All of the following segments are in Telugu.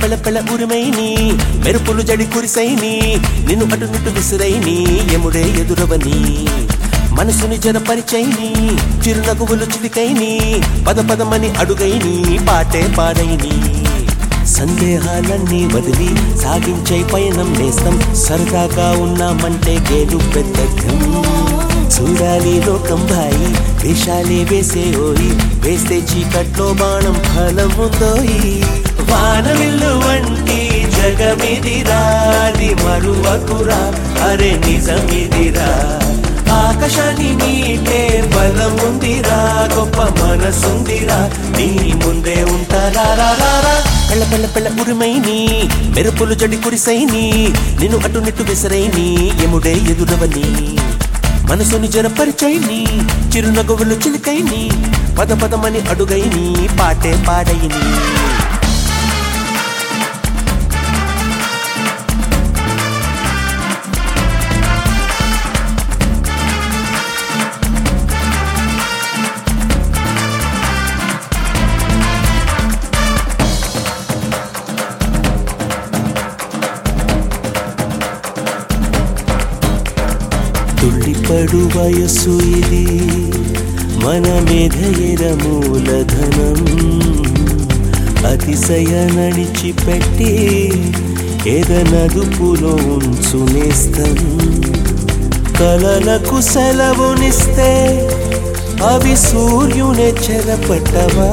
పెళ పెళ ఉరిమైని మెరుపులు జడి కురిసైని నిన్ను అటు నిట్టు విసిరైని ఎముడే ఎదురవని మనసుని జనపరిచైని చిరునగువులు చిలికైని పద పదమని అడుగైని పాటే పాడైని సందేహాలన్నీ వదిలి సాగించే పయనం నేస్తం సరదాగా ఉన్నామంటే గేలు పెద్దగం చూడాలి లోకం భాయి వేషాలే వేసే ఓయి వేస్తే చీకట్లో బాణం ఫలం ఉందోయి వానవిల్లు వంటి జగమిదిరా అది మరువకురా అరే నిజమిదిరా ఆకాశాన్ని మీటే బలం ఉందిరా గొప్ప మనసుందిరా నీ ముందే ఉంటారా రా, రా, రా. పెళ్ళ పెళ్ళ పెళ్ళ ఉరిమైని మెరుపులు జడి కురిసైని నిన్ను అటు నిట్టు విసరైని ఎముడే ఎదురవని మనసుని జనపరిచైని చిరునగువులు చిలికైని పద పదమని అడుగైని పాటే పాడైని తుళ్ళిపడు వయస్సు ఇది మన మెధయర మూలధనం అతిశయ నడిచిపెట్టి ఎదనదుపులో ఉంచునేస్తం కలలకు సెలవునిస్తే అవి సూర్యునే చెరపట్టవా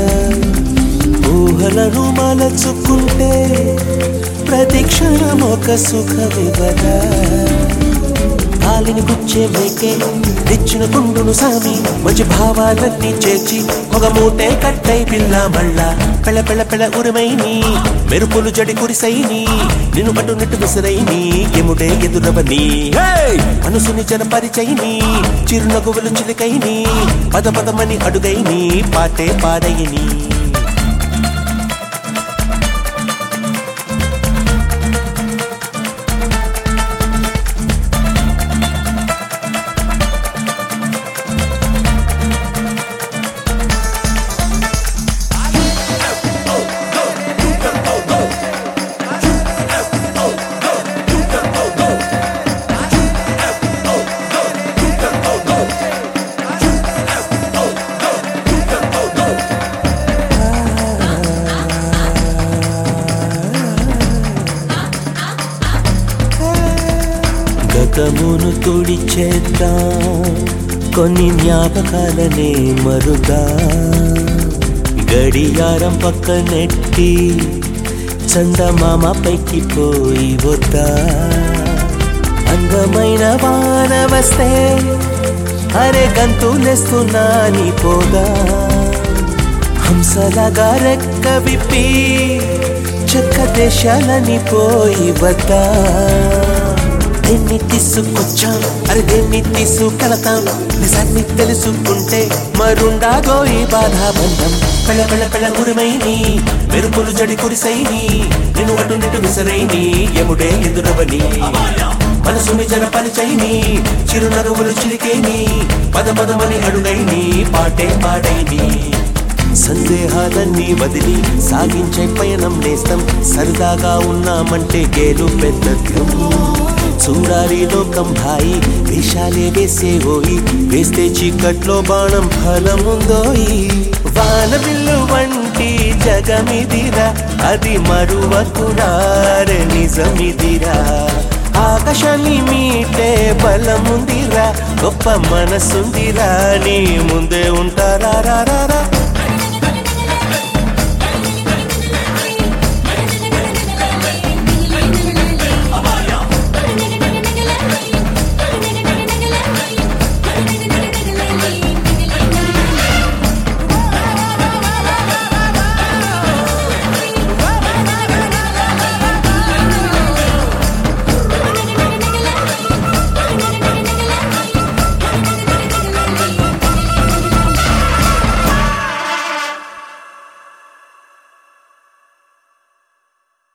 ఊహలను మలచుకుంటే ప్రతి క్షణం ఒక సుఖమివ్వదా కాలిని గుచ్చే మేకే తెచ్చిన కుండును సామి మంచి భావాలన్నీ చేర్చి ఒక మూటే కట్టై పిల్ల మళ్ళా పెళ్ళ పెళ్ళ పెళ్ళ ఉరిమైని మెరుపులు జడి కురిసైని నిన్ను పట్టు నిట్టు విసిరైని ఎముడే ఎదురవని హేయ్! మనసుని జనపరిచైని చిరునగువులు చిలికైని పద పదమని అడుగైని పాటే పాడైని గతమును తుడిచేద్దాం కొన్ని జ్ఞాపకాలనే మరుదా గడియారం పక్క నెట్టి చందమామ పైకి పోయి వద్దా అందమైన వాన వస్తే అరే గంతులేస్తున్నా నీ పోదా హంసలాగా రెక్క విప్పి చెక్క దేశాలని పోయి వద్దా దేన్ని తీసుకొచ్చాం అరే దేన్ని తీసుకెళతాం నిజాన్ని తెలుసుకుంటే మరుండాగో ఈ బాధాబంధం పెళ్ళ పెళ్ళ పెళ్ళ ఉరిమైని మెరుపులు జడి కురిసైని నిన్ను అటు నిటు విసరైని ఎముడే ఎదురవని మనసుని జన పరిచైని చిరునరువులు చిలికేని పద పదమని అడుగైని పాటే పాడైని సందేహాలన్నీ వదిలి సాగించే పయనం నేస్తం సరదాగా ఉన్నామంటే గేలు పెద్దద్యం చూడాలి లోకం భాయి వేషాలే వేసే ఓయి వేస్తే చీకట్లో బాణం ఫలముందోయి వాన బిల్లు వంటి జగమిదిరా అది మరువకుడారే నిజమిదిరా ఆకాశాన్ని మీటే బలముందిరా గొప్ప మనసుందిరా నీ ముందే